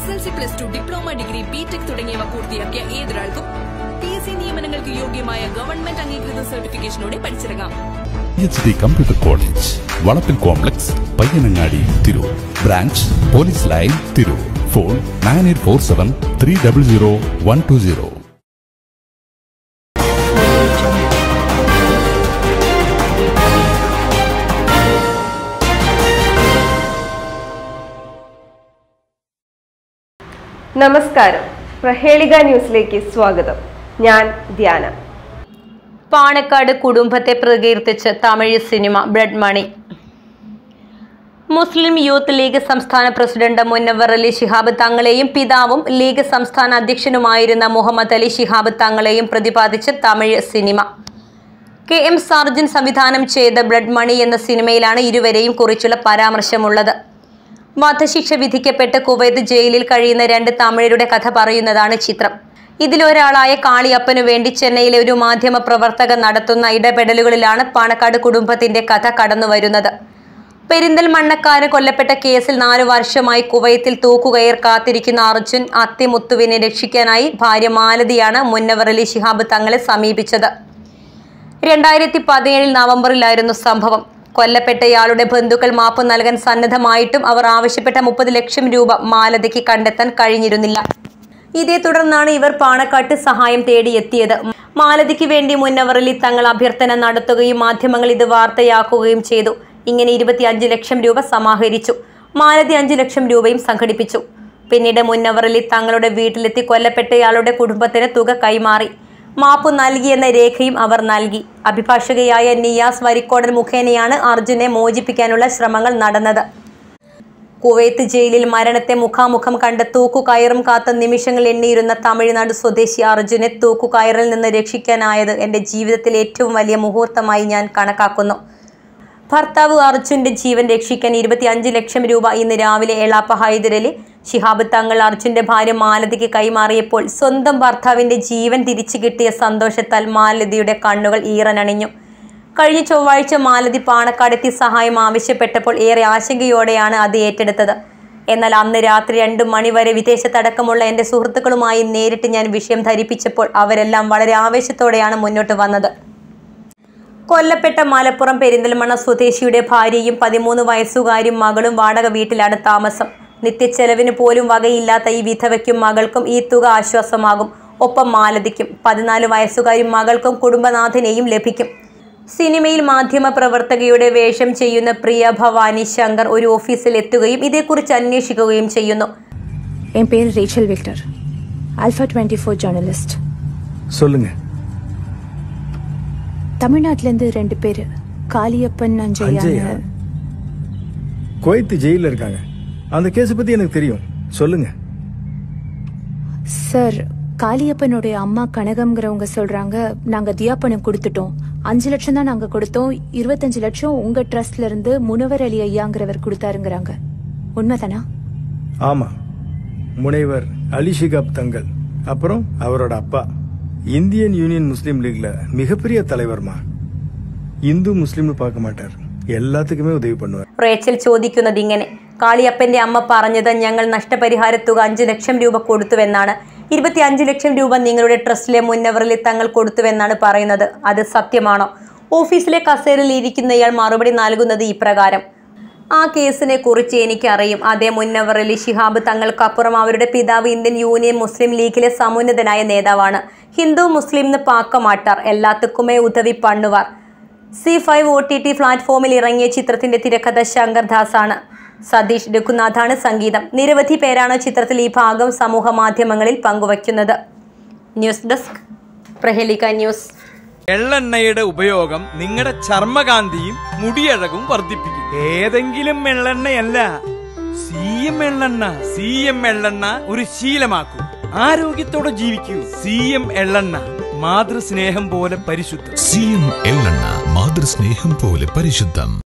S L C plus two diploma degree BTech തുടങ്ങിയവ പൂർത്തിയാക്കിയ ഏതൊരാൾക്കും പി എസ് സി നിയമനങ്ങൾക്ക് യോഗ്യമായ ഗവൺമെന്റ് അംഗീകൃത സർട്ടിഫിക്കേഷനോടെ പഠിച്ചിറങ്ങാം എച്ച് ഡി കമ്പ്യൂട്ടർ കോളേജ് വളപ്പിൽ complex Payyanangadi Tirur branch police line Tirur phone nine eight four seven three double zero one two zero നമസ്കാരം പ്രഹേളിക ന്യൂസിലേക്ക് സ്വാഗതം ഞാൻ ധ്യാന പാണക്കാട് കുടുംബത്തെ പ്രകീർത്തിച്ച് Tamil cinema blood money Muslim youth league സംസ്ഥാന പ്രസിഡന്റ് മുന്നവർ അലി ശിഹാബ് തങ്ങളെയും പിതാവും ലീഗ് സംസ്ഥാന അധ്യക്ഷനുമായിരുന്ന മുഹമ്മദ് അലി ശിഹാബ് തങ്ങളെയും പ്രതിപാദിച്ച് Tamil cinema K M Sarjun സംവിധാനം ചെയ്ത ബ്ലഡ് മണി എന്ന സിനിമയിലാണ് ഇരുവരെയും കുറിച്ചുള്ള പരാമർശമുള്ളത് വധശിക്ഷ വിധിക്കപ്പെട്ട് കുവൈത്ത് ജയിലിൽ കഴിയുന്ന രണ്ട് തമിഴരുടെ കഥ പറയുന്നതാണ് ചിത്രം ഇതിലൊരാളായ കാളിയപ്പനു വേണ്ടി ചെന്നൈയിലെ ഒരു മാധ്യമ പ്രവർത്തകൻ നടത്തുന്ന ഇടപെടലുകളിലാണ് പാണക്കാട് കുടുംബത്തിന്റെ കഥ കടന്നുവരുന്നത് പെരിന്തൽമണ്ണക്കാര് കൊല്ലപ്പെട്ട കേസിൽ നാലു വർഷമായി കുവൈത്തിൽ തൂക്കുകയർ കാത്തിരിക്കുന്ന അർജുൻ അത്തിമുത്തുവിനെ രക്ഷിക്കാനായി ഭാര്യ മാലതിയാണ് മുന്നവർ അലി ശിഹാബ് തങ്ങളെ സമീപിച്ചത് രണ്ടായിരത്തി പതിനേഴിൽ നവംബറിലായിരുന്നു സംഭവം കൊല്ലപ്പെട്ടയാളുടെ ബന്ധുക്കൾ മാപ്പ് നൽകാൻ സന്നദ്ധമായിട്ടും അവർ ആവശ്യപ്പെട്ട മുപ്പത് ലക്ഷം രൂപ മാലതിക്ക് കണ്ടെത്താൻ കഴിഞ്ഞിരുന്നില്ല ഇതേ തുടർന്നാണ് ഇവർ പാണക്കാട്ട് സഹായം തേടിയെത്തിയത് മാലതിക്ക് വേണ്ടി മുന്നവറിലി തങ്ങൾ അഭ്യർത്ഥന നടത്തുകയും മാധ്യമങ്ങൾ ഇത് വാർത്തയാക്കുകയും ചെയ്തു ഇങ്ങനെ ഇരുപത്തിയഞ്ച് ലക്ഷം രൂപ സമാഹരിച്ചു മാലതി അഞ്ച് ലക്ഷം രൂപയും സംഘടിപ്പിച്ചു പിന്നീട് മുന്നവറിലി തങ്ങളുടെ വീട്ടിലെത്തി കൊല്ലപ്പെട്ടയാളുടെ കുടുംബത്തിന് തുക കൈമാറി മാപ്പ് നൽകിയെന്ന രേഖയും അവർ നൽകി അഭിഭാഷകയായ നിയാസ് വരിക്കോടൻ മുഖേനയാണ് അർജുനെ മോചിപ്പിക്കാനുള്ള ശ്രമങ്ങൾ നടന്നത് കുവൈത്ത് ജയിലിൽ മരണത്തെ മുഖാമുഖം കണ്ട് തൂക്കുകയറും കാത്ത നിമിഷങ്ങൾ എണ്ണിയിരുന്ന തമിഴ്നാട് സ്വദേശി അർജുനെ തൂക്കുകയറിൽ നിന്ന് രക്ഷിക്കാനായത് എൻ്റെ ജീവിതത്തിലെ ഏറ്റവും വലിയ മുഹൂർത്തമായി ഞാൻ കണക്കാക്കുന്നു ഭർത്താവ് അർജുന്റെ ജീവൻ രക്ഷിക്കാൻ ഇരുപത്തിയഞ്ച് ലക്ഷം രൂപ ഇന്ന് രാവിലെ എളാപ്പ ഹൈദരലി ശിഹാബ് തങ്ങൾ അർജുന്റെ ഭാര്യ മാലതിക്ക് കൈമാറിയപ്പോൾ സ്വന്തം ഭർത്താവിന്റെ ജീവൻ തിരിച്ചു കിട്ടിയ സന്തോഷത്താൽ മാലതിയുടെ കണ്ണുകൾ ഈറനണിഞ്ഞു കഴിഞ്ഞ ചൊവ്വാഴ്ച മാലതി പാണക്കാടെത്തി സഹായം ആവശ്യപ്പെട്ടപ്പോൾ ഏറെ ആശങ്കയോടെയാണ് അത് ഏറ്റെടുത്തത് എന്നാൽ അന്ന് രാത്രി രണ്ട് മണിവരെ വിദേശത്തടക്കമുള്ള എൻ്റെ സുഹൃത്തുക്കളുമായി നേരിട്ട് ഞാൻ വിഷയം ധരിപ്പിച്ചപ്പോൾ അവരെല്ലാം വളരെ ആവേശത്തോടെയാണ് മുന്നോട്ട് വന്നത് കൊല്ലപ്പെട്ട മലപ്പുറം പെരിന്തൽമണ്ണ സ്വദേശിയുടെ ഭാര്യയും പതിമൂന്ന് വയസ്സുകാരും മകളും വാടക വീട്ടിലാണ് താമസം നിത്യച്ചെലവിന് പോലും വകയില്ലാത്ത ഈ വിധവയ്ക്കും മകൾക്കും ഈ തുക ആശ്വാസമാകും ഒപ്പം മാലതിക്കും പതിനാല് വയസ്സുകാരും മകൾക്കും കുടുംബനാഥനെയും ലഭിക്കും സിനിമയിൽ മാധ്യമ പ്രവർത്തകയുടെ വേഷം ചെയ്യുന്ന പ്രിയ ഭവാനി ശങ്കർ ഒരു ഓഫീസിൽ എത്തുകയും ഇതേക്കുറിച്ച് അന്വേഷിക്കുകയും ചെയ്യുന്നു என் பேர் Rachel Victor alpha twenty four journalist சொல்லுங்க தமிழ்நாட்டிலேருந்து ரெண்டு பேர் காளியப்பன் அஞ்சயா அஞ்சையா குவைத்து ஜெயில இருக்காங்க அந்த கேஸ் பத்தி எனக்கு தெரியும் சொல்லுங்க சார் காளியப்பனுடைய அம்மா கனகம்ங்கிறவங்க சொல்றாங்க நாங்க தியா பணம் கொடுத்துட்டோம் அஞ்சு லட்சம் தான் நாங்க கொடுத்தோம் இருபத்தஞ்சு லட்சம் உங்க ட்ரஸ்ட்ல இருந்து முனவர் அலி ஐயாங்கிறவர் கொடுத்தாருங்கிறாங்க உண்மைதானா ஆமா முனைவர் அலி ஷிகாப் தங்கல் அப்புறம் அவரோட அப்பா இந்தியன் யூனியன் முஸ்லீம் லீக்ல மிகப்பெரிய தலைவர்மா இந்து முஸ்லீம்னு பார்க்க மாட்டார் எல்லாத்துக்குமே உதவி பண்ணுவார் റേച്ചൽ ചോദിക്കുന്നത് ഇങ്ങനെ കാളിയപ്പന്റെ അമ്മ പറഞ്ഞത് ഞങ്ങൾ നഷ്ടപരിഹാര തുക അഞ്ചു ലക്ഷം രൂപ കൊടുത്തുവെന്നാണ് ഇരുപത്തി അഞ്ച് ലക്ഷം രൂപ നിങ്ങളുടെ ട്രസ്റ്റിലെ മുന്നവറിൽ തങ്ങൾ കൊടുത്തുവെന്നാണ് പറയുന്നത് അത് സത്യമാണോ ഓഫീസിലെ കസേരയിൽ ഇരിക്കുന്നയാൾ മറുപടി നൽകുന്നത് ഇപ്രകാരം ആ കേസിനെ കുറിച്ച് എനിക്കറിയും അതേ മുന്നവറലി ശിഹാബ് തങ്ങൾക്കപ്പുറം അവരുടെ പിതാവ് ഇന്ത്യൻ യൂണിയൻ മുസ്ലിം ലീഗിലെ സമുന്നതനായ നേതാവാണ് ഹിന്ദു മുസ്ലിംന്ന് പാക്കമാട്ടാർ എല്ലാത്തുക്കുമേ ഉദവി പണ്ണുവാർ C five O T T പ്ലാറ്റ്ഫോമിൽ ഇറങ്ങിയ ചിത്രത്തിന്റെ തിരക്കഥ ശങ്കർ ദാസ് ആണ് സതീഷ് രഘുനാഥാണ് സംഗീതം നിരവധി പേരാണ് ചിത്രത്തിൽ ഈ ഭാഗം സമൂഹ മാധ്യമങ്ങളിൽ പങ്കുവയ്ക്കുന്നത് ന്യൂസ് ഡെസ്ക് പ്രഹേലിക ന്യൂസ് എള്ളെണ്ണയുടെ ഉപയോഗം നിങ്ങളുടെ ചർമ്മകാന്തിയും മുടിയഴകും വർദ്ധിപ്പിക്കും ഏതെങ്കിലും എള്ളെണ്ണയല്ല സി എം എള്ളെണ്ണ സി എം എള്ളെണ്ണ ഒരു ശീലമാക്കൂ ആരോഗ്യത്തോടെ ജീവിക്കൂ സി എം എള്ളെണ്ണ മാതൃസ്നേഹം പോലെ പരിശുദ്ധം സി എം എള്ളെണ്ണ മാതൃസ്നേഹം പോലെ പരിശുദ്ധം